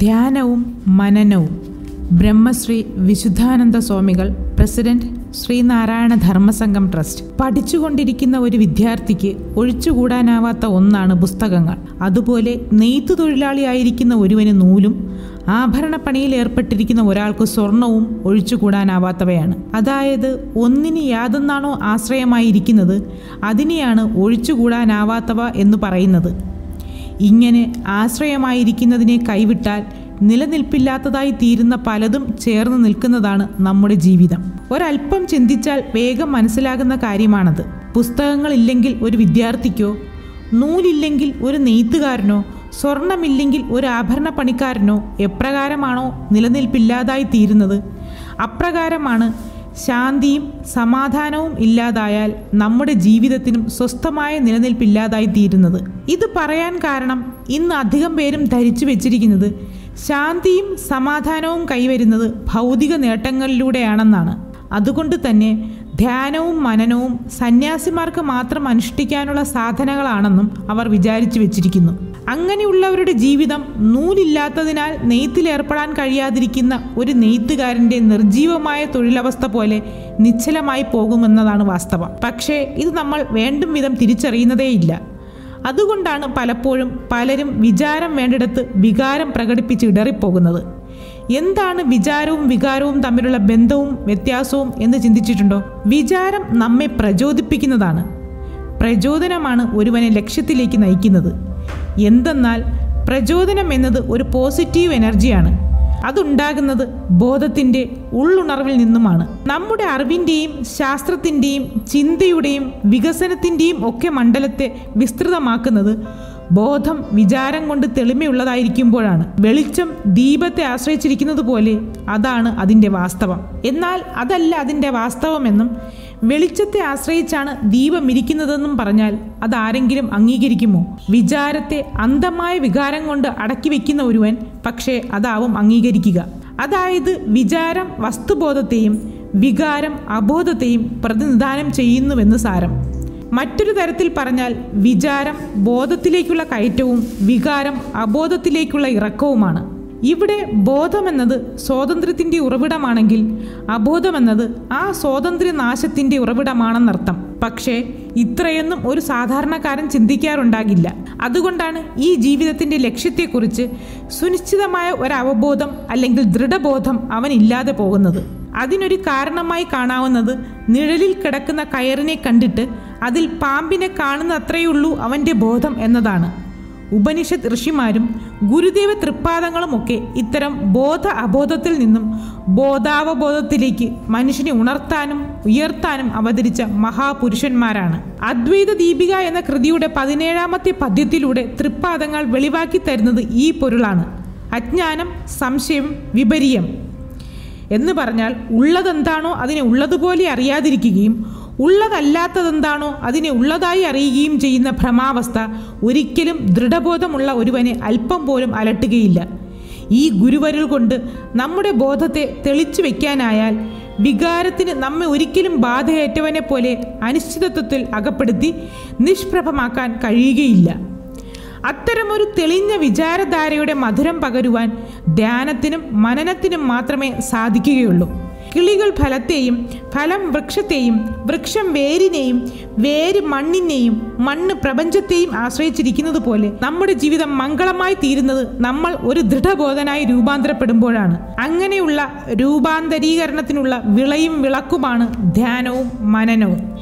ധ്യാനവും മനനവും ബ്രഹ്മശ്രീ വിശുദ്ധാനന്ദ സ്വാമികൾ president Sreenarayana Dharmasangham trust പഠിച്ചുകൊണ്ടിരിക്കുന്ന ഒരു വിദ്യാർത്ഥിക്ക് ഒഴിച്ചുകൂടാനാവാത്ത ഒന്നാണ് പുസ്തകങ്ങൾ അതുപോലെ നെയ്ത്തു തൊഴിലാളിയായിരിക്കുന്ന ഒരുവന് നൂലും ആഭരണപ്പണിയിൽ ഏർപ്പെട്ടിരിക്കുന്ന ഒരാൾക്ക് സ്വർണവും ഒഴിച്ചുകൂടാനാവാത്തവയാണ് അതായത് ഒന്നിന് യാതൊന്നാണോ ആശ്രയമായിരിക്കുന്നത് അതിനെയാണ് ഒഴിച്ചുകൂടാനാവാത്തവ എന്ന് പറയുന്നത് ഇങ്ങനെ ആശ്രയമായിരിക്കുന്നതിനെ കൈവിട്ടാൽ നിലനിൽപ്പില്ലാത്തതായി തീരുന്ന പലതും ചേർന്ന് നിൽക്കുന്നതാണ് നമ്മുടെ ജീവിതം ഒരല്പം ചിന്തിച്ചാൽ വേഗം മനസ്സിലാകുന്ന കാര്യമാണത് പുസ്തകങ്ങളില്ലെങ്കിൽ ഒരു വിദ്യാർത്ഥിക്കോ നൂലില്ലെങ്കിൽ ഒരു നെയ്ത്തുകാരനോ സ്വർണമില്ലെങ്കിൽ ഒരു ആഭരണ പണിക്കാരനോ എപ്രകാരമാണോ നിലനിൽപ്പില്ലാതായി തീരുന്നത് അപ്രകാരമാണ് ശാന്തിയും സമാധാനവും ഇല്ലാതായാൽ നമ്മുടെ ജീവിതത്തിനും സ്വസ്ഥമായ നിലനിൽപ്പില്ലാതായി തീരുന്നത് ഇത് പറയാൻ കാരണം ഇന്ന് അധികം പേരും ധരിച്ചു വെച്ചിരിക്കുന്നത് ശാന്തിയും സമാധാനവും കൈവരുന്നത് ഭൗതിക നേട്ടങ്ങളിലൂടെയാണെന്നാണ് അതുകൊണ്ട് തന്നെ ധ്യാനവും മനനവും സന്യാസിമാർക്ക് മാത്രം അനുഷ്ഠിക്കാനുള്ള സാധനങ്ങളാണെന്നും അവർ വിചാരിച്ചു വെച്ചിരിക്കുന്നു അങ്ങനെയുള്ളവരുടെ ജീവിതം നൂലില്ലാത്തതിനാൽ നെയ്ത്തിലേർപ്പെടാൻ കഴിയാതിരിക്കുന്ന ഒരു നെയ്ത്തുകാരൻ്റെ നിർജീവമായ തൊഴിലവസ്ഥ പോലെ നിശ്ചലമായി പോകുമെന്നതാണ് വാസ്തവം പക്ഷേ ഇത് നമ്മൾ വേണ്ടും വിധം തിരിച്ചറിയുന്നതേയില്ല അതുകൊണ്ടാണ് പലപ്പോഴും പലരും വിചാരം വേണ്ടിടത്ത് വികാരം പ്രകടിപ്പിച്ച് ഇടറിപ്പോകുന്നത് എന്താണ് വിചാരവും വികാരവും തമ്മിലുള്ള ബന്ധവും വ്യത്യാസവും എന്ന് ചിന്തിച്ചിട്ടുണ്ടോ വിചാരം നമ്മെ പ്രചോദിപ്പിക്കുന്നതാണ് പ്രചോദനമാണ് ഒരുവനെ ലക്ഷ്യത്തിലേക്ക് നയിക്കുന്നത് എന്തെന്നാൽ പ്രചോദനം എന്നത് ഒരു പോസിറ്റീവ് എനർജിയാണ് അതുണ്ടാകുന്നത് ബോധത്തിൻ്റെ ഉള്ളുണർവിൽ നിന്നുമാണ് നമ്മുടെ അറിവിൻ്റെയും ശാസ്ത്രത്തിൻ്റെയും ചിന്തയുടെയും വികസനത്തിൻ്റെയും ഒക്കെ മണ്ഡലത്തെ വിസ്തൃതമാക്കുന്നത് ബോധം വിചാരം കൊണ്ട് തെളിമയുള്ളതായിരിക്കുമ്പോഴാണ് വെളിച്ചം ദീപത്തെ ആശ്രയിച്ചിരിക്കുന്നത് പോലെ അതാണ് അതിൻ്റെ വാസ്തവം എന്നാൽ അതല്ല അതിൻ്റെ വാസ്തവമെന്നും വെളിച്ചത്തെ ആശ്രയിച്ചാണ് ദീപം ഇരിക്കുന്നതെന്നും പറഞ്ഞാൽ അതാരെങ്കിലും അംഗീകരിക്കുമോ വിചാരത്തെ അന്ധമായ വികാരം കൊണ്ട് അടക്കി വെക്കുന്ന ഒരുവൻ പക്ഷേ അതാവും അംഗീകരിക്കുക അതായത് വിചാരം വസ്തുബോധത്തെയും വികാരം അബോധത്തെയും പ്രതിനിധാനം ചെയ്യുന്നുവെന്ന് സാരം മറ്റൊരു തരത്തിൽ പറഞ്ഞാൽ വിചാരം ബോധത്തിലേക്കുള്ള കയറ്റവും വികാരം അബോധത്തിലേക്കുള്ള ഇറക്കവുമാണ് ഇവിടെ ബോധമെന്നത് സ്വാതന്ത്ര്യത്തിൻ്റെ ഉറവിടമാണെങ്കിൽ അബോധമെന്നത് ആ സ്വാതന്ത്ര്യനാശത്തിൻ്റെ ഉറവിടമാണെന്നർത്ഥം പക്ഷേ ഇത്രയൊന്നും ഒരു സാധാരണക്കാരൻ ചിന്തിക്കാറുണ്ടാകില്ല അതുകൊണ്ടാണ് ഈ ജീവിതത്തിൻ്റെ ലക്ഷ്യത്തെക്കുറിച്ച് സുനിശ്ചിതമായ ഒരു അവബോധം അല്ലെങ്കിൽ ദൃഢബോധം അവനില്ലാതെ പോകുന്നത് അതിനൊരു കാരണമായി കാണാവുന്നത് നിഴലിൽ കിടക്കുന്ന കയറിനെ കണ്ടിട്ട് അതിൽ പാമ്പിനെ കാണുന്ന അത്രയുള്ളൂ അവൻ്റെ ബോധം എന്നതാണ് ഉപനിഷത്ത് ഋഷിമാരും ഗുരുദേവ തൃപ്പാദങ്ങളുമൊക്കെ ഇത്തരം ബോധ അബോധത്തിൽ നിന്നും ബോധാവബോധത്തിലേക്ക് മനുഷ്യനെ ഉണർത്താനും ഉയർത്താനും അവതരിച്ച മഹാപുരുഷന്മാരാണ് അദ്വൈത ദീപിക എന്ന കൃതിയുടെ പതിനേഴാമത്തെ പദ്യത്തിലൂടെ തൃപ്പാദങ്ങൾ വെളിവാക്കി തരുന്നത് ഈ പൊരുളാണ് അജ്ഞാനം സംശയം വിപരീയം എന്ന് പറഞ്ഞാൽ ഉള്ളതെന്താണോ അതിനെ ഉള്ളതുപോലെ അറിയാതിരിക്കുകയും ഉള്ളതല്ലാത്തതെന്താണോ അതിനെ ഉള്ളതായി അറിയുകയും ചെയ്യുന്ന ഭ്രമാവസ്ഥ ഒരിക്കലും ദൃഢബോധമുള്ള ഒരുവനെ അല്പം പോലും അലട്ടുകയില്ല ഈ ഗുരുവരുൾ കൊണ്ട് നമ്മുടെ ബോധത്തെ തെളിച്ചു വയ്ക്കാനായാൽ വികാരത്തിന് നമ്മെ ഒരിക്കലും ബാധയേറ്റവനെ പോലെ അനിശ്ചിതത്വത്തിൽ അകപ്പെടുത്തി നിഷ്പ്രഭമാക്കാൻ കഴിയുകയില്ല അത്തരമൊരു തെളിഞ്ഞ വിചാരധാരയുടെ മധുരം പകരുവാൻ ധ്യാനത്തിനും മനനത്തിനും മാത്രമേ സാധിക്കുകയുള്ളൂ കിളികൾ ഫലത്തെയും ഫലം വൃക്ഷത്തെയും വൃക്ഷം വേരിനെയും വേര് മണ്ണിനെയും മണ്ണ് പ്രപഞ്ചത്തെയും ആശ്രയിച്ചിരിക്കുന്നത് പോലെ നമ്മുടെ ജീവിതം മംഗളമായി തീരുന്നത് നമ്മൾ ഒരു ദൃഢബോധനായി രൂപാന്തരപ്പെടുമ്പോഴാണ് അങ്ങനെയുള്ള രൂപാന്തരീകരണത്തിനുള്ള വിളയും വിളക്കുമാണ് ധ്യാനവും മനനവും